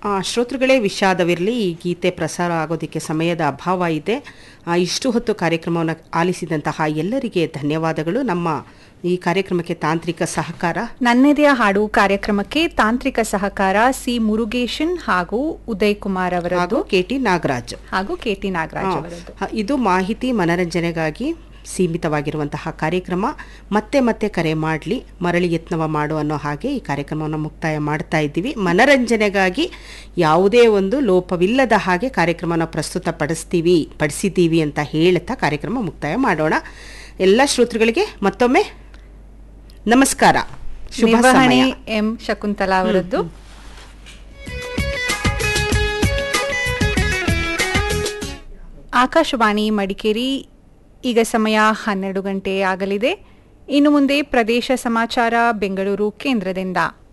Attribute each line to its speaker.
Speaker 1: ಆ, ಶ್ರೋತೃಗಳೇ ವಿಷಾದವಿರಲಿ ಈ ಗೀತೆ ಪ್ರಸಾರ ಆಗೋದಕ್ಕೆ ಸಮಯದ ಅಭಾವ ಇದೆ ಆ, ಇಷ್ಟು ಹೊತ್ತು ಕಾರ್ಯಕ್ರಮವನ್ನು ಆಲಿಸಿದಂತಹ ಎಲ್ಲರಿಗೆ ಧನ್ಯವಾದಗಳು ನಮ್ಮ ಈ ಕಾರ್ಯಕ್ರಮಕ್ಕೆ ತಾಂತ್ರಿಕ ಸಹಕಾರ
Speaker 2: ನನ್ನೆದೆಯ ಹಾಡು ಕಾರ್ಯಕ್ರಮಕ್ಕೆ ತಾಂತ್ರಿಕ ಸಹಕಾರ ಸಿ ಮುರುಗೇಶನ್ ಹಾಗೂ ಉದಯ್ ಕುಮಾರ್
Speaker 1: ಹಾಗೂ
Speaker 2: ಅವರದ್ದು
Speaker 1: ಕೆ ಟಿ ನಾಗರಾಜ್
Speaker 2: ಹಾಗೂ ಕೆ ಟಿ ನಾಗರಾಜ್ ಅವರದ್ದು
Speaker 1: ಹ, ಇದು ಮಾಹಿತಿ ಮನರಂಜನೆಗಾಗಿ ಸೀಮಿತವಾಗಿರುವಂತಹ ಕಾರ್ಯಕ್ರಮ ಮತ್ತೆ ಮತ್ತೆ ಕರೆ ಮಾಡಲಿ ಮರಳಿ ಯತ್ನವ ಮಾಡು ಅನ್ನೋ ಹಾಗೆ ಈ ಕಾರ್ಯಕ್ರಮವನ್ನು ಮುಕ್ತಾಯ ಮಾಡ್ತಾ ಇದ್ದೀವಿ ಮನರಂಜನೆಗಾಗಿ ಯಾವುದೇ ಒಂದು ಲೋಪವಿಲ್ಲದ ಹಾಗೆ ಕಾರ್ಯಕ್ರಮನ ಪ್ರಸ್ತುತಪಡಿಸ್ತೀವಿ ಪಡಿಸಿದ್ದೀವಿ ಅಂತ ಹೇಳ್ತಾ ಕಾರ್ಯಕ್ರಮ ಮುಕ್ತಾಯ ಮಾಡೋಣ ಎಲ್ಲ ಶ್ರೋತೃಗಳಿಗೆ ಮತ್ತೊಮ್ಮೆ ನಮಸ್ಕಾರ ಶುಭ
Speaker 2: ನಿರ್ವಹಣೆ
Speaker 1: ಸಮಯ
Speaker 2: ಎಂ ಶಕುಂತಲಾ ಅವರದ್ದು ಆಕಾಶವಾಣಿ ಮಡಿಕೇರಿ ಈಗ ಸಮಯ ಹನ್ನೆರಡು ಗಂಟೆ ಆಗಲಿದೆ ಇನ್ನು ಮುಂದೆ ಪ್ರದೇಶ ಸಮಾಚಾರ ಬೆಂಗಳೂರು ಕೇಂದ್ರದಿಂದ